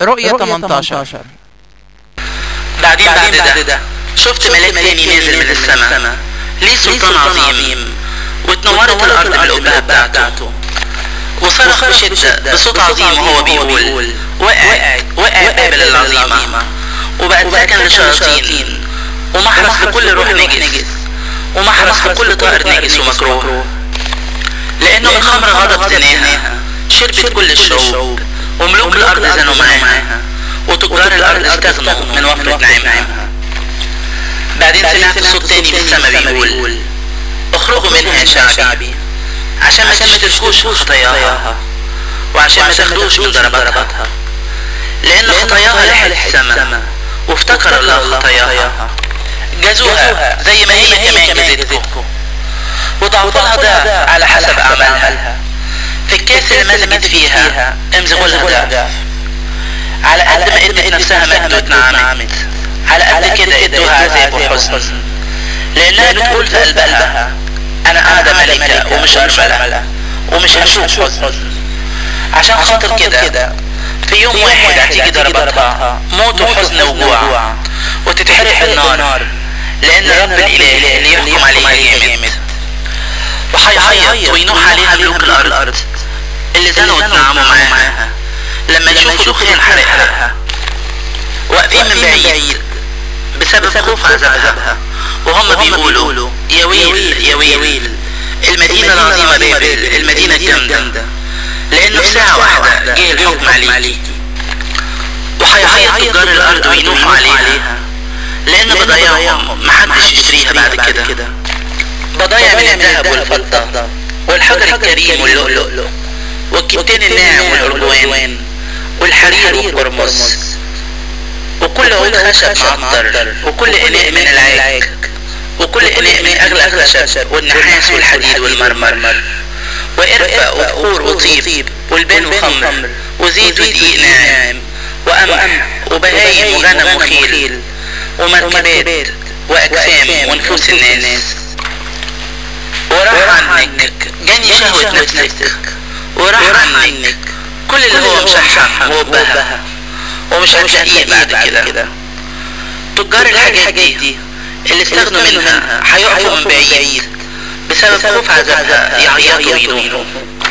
رؤية 18 بعدين بعد ده شفت ملاك تاني نازل من السماء ليه سلطان عظيم واتنورت الارض بالقبة بتاعته وصرخ بشدة بصوت عظيم وهو بيقول وقعت وقعت بابل العظيمة وبقت سكن للشياطين ومحرس لكل روح نجس ومحرس لكل طائر نجس ومكروه لأنه من خمر غضب زناها شربت كل الشعوب وملوك الأرض زنوا معاها وتجار الأرض استغنوا من وفرة نعيمها بعدين سمعت صوت تاني من السما بيقول اخرجوا منها يا شعبي عشان ما تشتركوش خطاياها وعشان ما تاخدوش من ضرباتها لأن خطاياها لحت السما وافتكر الله خطاياها جازوها زي ما هي كمان جازتكم وضعوا لها ضعف على حسب أعمالها في الكاس اللي مزجت فيها امزغوا لها ضعف على قد ما ادت نفسها مجد واتنعمت على قد كده ادوها عذاب وحزن لانها بتقول في قلبها انا قاعدة ملكة ومش ارملة ومش هشوف حزن عشان خاطر كده في يوم واحد هتيجي ضرباتها موت وحزن وجوع وتتحرق في النار لان رب الاله اللي يحكم عليها جامد وهيعيط وينوح عليها ملوك الارض اللي زنوا واتنعموا معاها لما يشوفوا دخان حرقها واقفين من بعيد بسبب خوف عذابها وهم بيقولوا يا ويل يا ويل المدينة العظيمة بابل المدينة الجامدة لأنه في ساعة واحدة جه الحكم عليك وهيعيط تجار الأرض وينوحوا عليها لأن بضايعهم محدش يشتريها بعد كده بضايع من الذهب والفضة والحجر الكريم واللؤلؤ والكتان الناعم والأرجوان والحرير والقرمز وكل عود خشب معطر وكل إناء من العاج وكل إناء من أغلى الخشب والنحاس والحديد والمرمر وإرفق وبخور وطيب والبان وخمر وزيت ودقيق ناعم وقمح وبهايم وغنم وخيل ومركبات وأجسام ونفوس الناس وراح عنك جاني شهوة نفسك وراح عنك كل اللي هو مشحم وبها ومش هتلاقيه بعد كده تجار الحاجات دي اللي استغنوا منها هيقفوا من بعيد بسبب خوف عذابها يعيطوا وينوحوا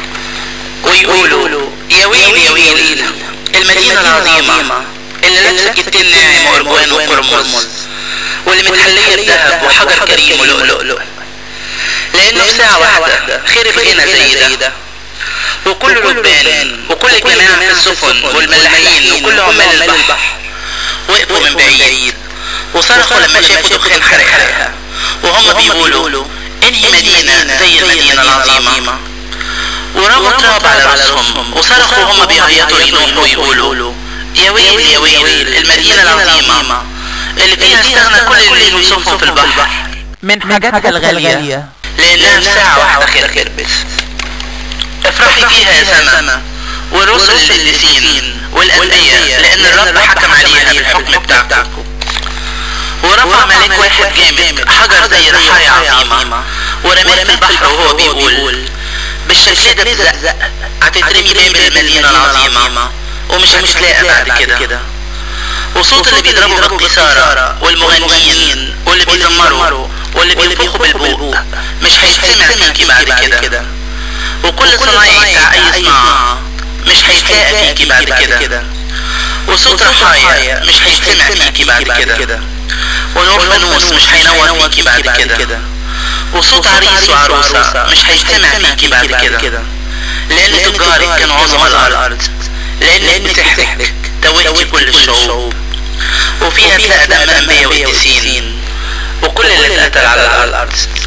ويقولوا يا ويل يا ويل المدينة العظيمة اللي لابسة كتان ناعم وأرجوان وقرمز واللي متحلية بذهب وحجر كريم ولؤلؤ لأنه في ساعة واحدة خرب غنى زي ده وكل ربان وكل الجماعة في السفن والملاحين وكل عمال البحر وقفوا من بعيد وصرخوا لما شافوا دخان حرقها وهم بيقولوا انهي مدينة زي المدينة العظيمة ورموا تراب على راسهم وصرخوا هم بيعيطوا ينوحوا ويقولوا يا ويل يا ويل المدينة العظيمة اللي فيها استغنى كل اللي يوصفهم في البحر من حاجاتها الغالية لأنها في ساعة واحدة خربت افرحي فيها يا سما والرسل القديسين والأنبياء لأن الرب حكم عليها بالحكم بتاعكم ورفع ملاك واحد جامد حجر زي رحايا عظيمة ورماه في البحر وهو بيقول بالشكل ده تزق هتترمي بين المدينة العظيمة ومش هتتلاقى بعد كده وصوت اللي بيضربوا بالقيثارة والمغنيين واللي بيزمروا واللي بينفخوا بالبوق مش هيتسمع فيكي بعد كده وكل صنايعي بتاع اي صناعة مش هيتلاقى فيكي بعد كده وصوت رحايا مش هيستمع فيكي بعد كده ونور فانوس مش هينور فيكي بعد كده وصوت عريس وعروسة مش هيستمع فيكي بعد كده لأن تجارك كانوا عظم الأرض لأنك بتحرك توهتي كل الشعوب وفيها تلاقى دم أنبياء وقديسين وكل اللي اتقتل على الأرض